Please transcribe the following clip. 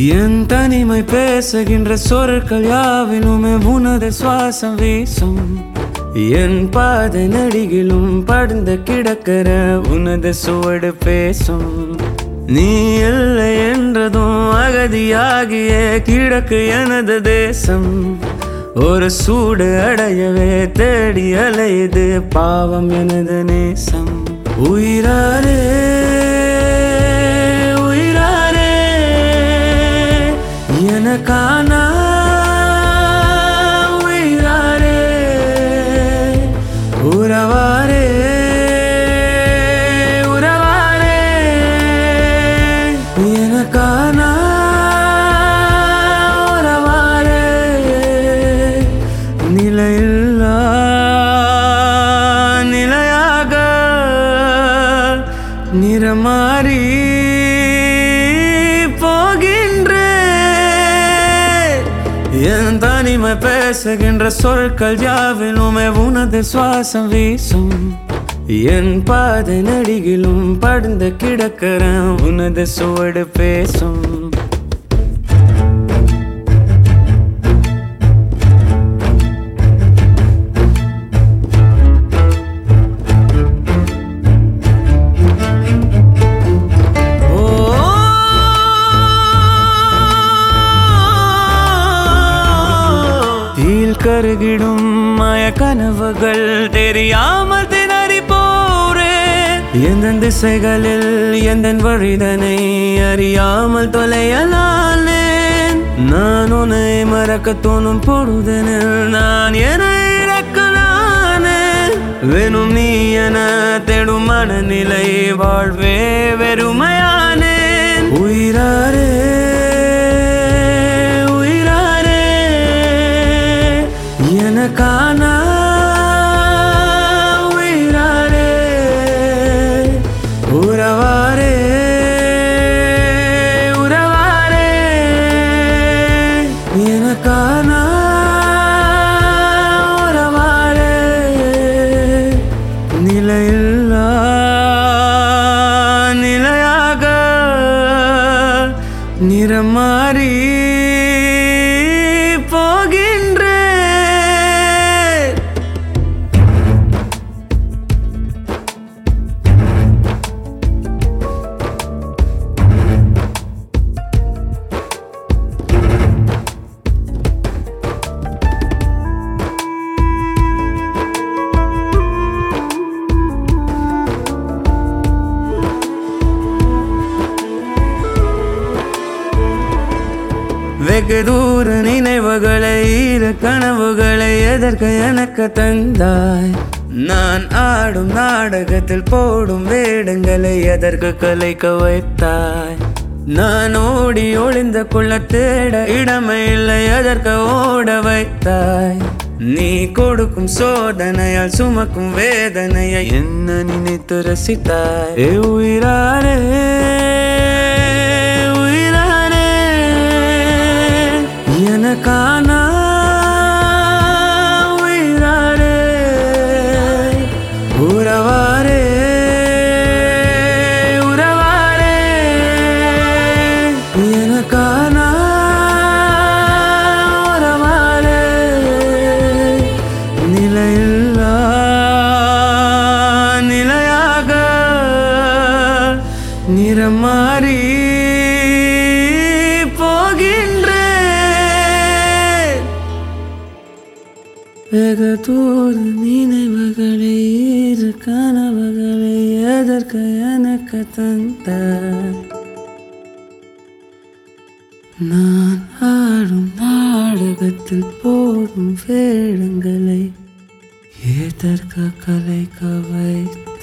என் தனிமை பேசுகின்ற சொற்கள் யாவினுமே உனது சுவாசம் வீசும் என் பாத நடிகிலும் படுந்து கிடக்கிற உனது சுவடு பேசும் நீ இல்லை என்றதும் அகதியாகிய கிழக்கு எனது தேசம் ஒரு சூடு அடையவே தேடி அலையுது பாவம் எனது நேசம் உயிராரே உயிராரே எனக்கான உயிராரே உறவாரே உறவாரே எனக்கான உறவாரே நிலையில்லா நிலையாக நிறமாறி போகின்றேன் என் தனிமை பேசுகின்ற சொற்கள் யாவிலுமே உனது சுவாசம் வீசும் என் பாத நடிகிலும் படுந்து கிடக்கிற உனது சுவடு பேசும் தீல் கருகிடும் மய கனவுகள் தெரியாமல் திணறி போறேன் எந்த திசைகளில் எந்த வழிதனை அறியாமல் தொலையலானேன் நான் உன்னை மறக்க தோணும் பொழுதனில் நான் என இறக்கலானே வெறும் நீ என தேடும் மனநிலை வாழ்வே வெறுமையானேன் உயிராரே உயிராரே எனக்கான உயிராரே உறவாரே உறவாரே எனக்கான உறவாரே நிலையில்லா நிலையாக நிறமாறி போகின்றேன் வெகு தூர நினைவுகளை இரு கனவுகளை எதற்கு எனக்கு தந்தாய் நான் ஆடும் நாடகத்தில் போடும் வேடங்களை எதற்கு கலைக்க வைத்தாய் நான் ஓடி ஒளிந்த கொள்ள தேட இடமே இல்லை எதற்கு ஓட வைத்தாய் நீ கொடுக்கும் சோதனையால் சுமக்கும் வேதனையை என்ன நினைத்து ரசித்தாய் ஏ உயிராரே உயிராரே எனக்கான உயிராரே உறவாரே உறவாரே எனக்கான உறவாரே நிலையில்லா நிலையாக நிறமாறி போகின்றேன் வெகு தூர நினைவுகளை இரு கனவுகளை எதற்கு எனக்கு தந்த நான் ஆடும் நாடகத்தில் போடும் வேடங்களை எதற்கு கலைக்க வைத்த